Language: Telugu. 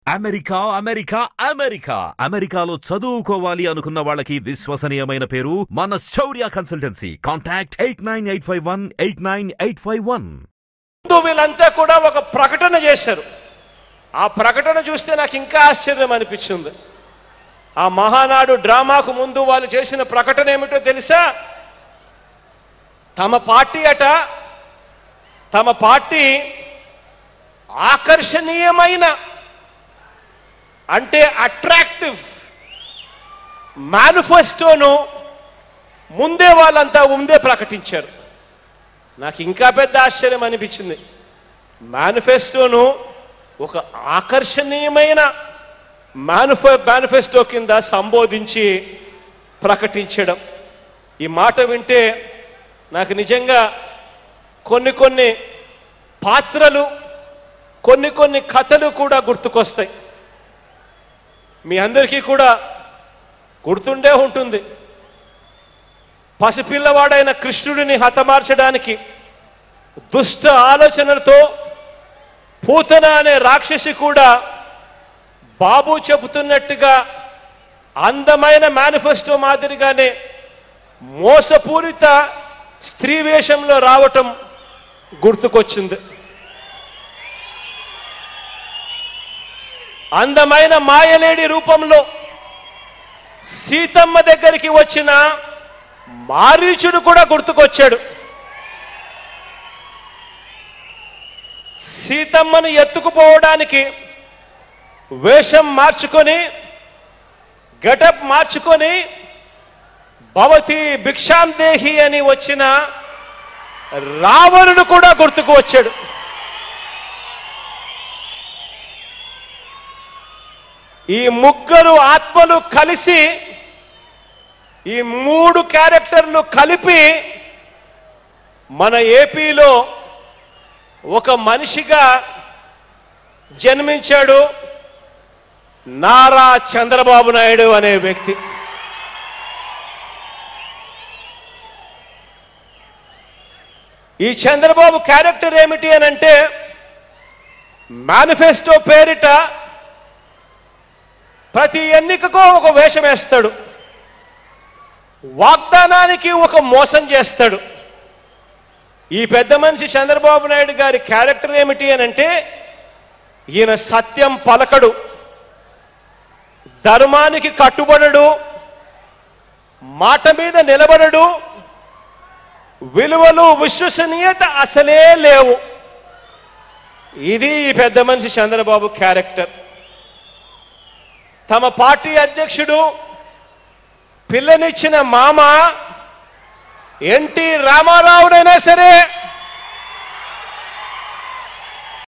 అమెరికా అమెరికా అమెరికా అమెరికాలో చదువుకోవాలి అనుకున్న వాళ్ళకి విశ్వసనీయమైన పేరు మన Shourya consultancy contact eight nine eight five one eight nine eight five one ముందు వీళ్ళంతా కూడా ఒక ప్రకటన చేశారు ఆ ప్రకటన చూస్తే నాకు ఇంకా ఆశ్చర్యం అనిపించింది ఆ మహానాడు డ్రామాకు ముందు వాళ్ళు చేసిన ప్రకటన ఏమిటో తెలుసా తమ పార్టీ అట తమ పార్టీ ఆకర్షణీయమైన అంటే అట్రాక్టివ్ మేనిఫెస్టోను ముందే వాళ్ళంతా ముందే ప్రకటించారు నాకు ఇంకా పెద్ద ఆశ్చర్యం అనిపించింది మేనిఫెస్టోను ఒక ఆకర్షణీయమైన మేనిఫె మేనిఫెస్టో కింద సంబోధించి ప్రకటించడం ఈ మాట వింటే నాకు నిజంగా కొన్ని కొన్ని పాత్రలు కొన్ని కొన్ని కథలు కూడా గుర్తుకొస్తాయి మీ అందరికీ కూడా గుర్తుండే ఉంటుంది పసిపిల్లవాడైన కృష్ణుడిని హతమార్చడానికి దుష్ట ఆలోచనలతో పూతన అనే రాక్షసి కూడా బాబు చెబుతున్నట్టుగా అందమైన మేనిఫెస్టో మాదిరిగానే మోసపూరిత స్త్రీ వేషంలో రావటం గుర్తుకొచ్చింది అందమైన మాయలేడి రూపంలో సీతమ్మ దగ్గరికి వచ్చిన మారీచుడు కూడా గుర్తుకొచ్చాడు సీతమ్మను ఎత్తుకుపోవడానికి వేషం మార్చుకొని గటప్ మార్చుకొని భవతి భిక్షాం దేహి అని వచ్చిన రావణుడు కూడా గుర్తుకు వచ్చాడు ఈ ముగ్గురు ఆత్మలు కలిసి ఈ మూడు క్యారెక్టర్లు కలిపి మన ఏపీలో ఒక మనిషిగా జన్మించాడు నారా చంద్రబాబు నాయుడు అనే వ్యక్తి ఈ చంద్రబాబు క్యారెక్టర్ ఏమిటి అని అంటే మేనిఫెస్టో పేరిట ప్రతి ఎన్నికకు ఒక వేషం వేస్తాడు వాగ్దానానికి ఒక మోసం చేస్తాడు ఈ పెద్ద మనిషి చంద్రబాబు నాయుడు గారి క్యారెక్టర్ ఏమిటి అని అంటే ఈయన సత్యం పలకడు ధర్మానికి కట్టుబడడు మాట మీద నిలబడడు విలువలు విశ్వసనీయత అసలే లేవు ఇది ఈ పెద్ద మనిషి చంద్రబాబు క్యారెక్టర్ తమ పార్టీ అధ్యక్షుడు పిల్లనిచ్చిన మామ ఎన్టీ రామారావునైనా సరే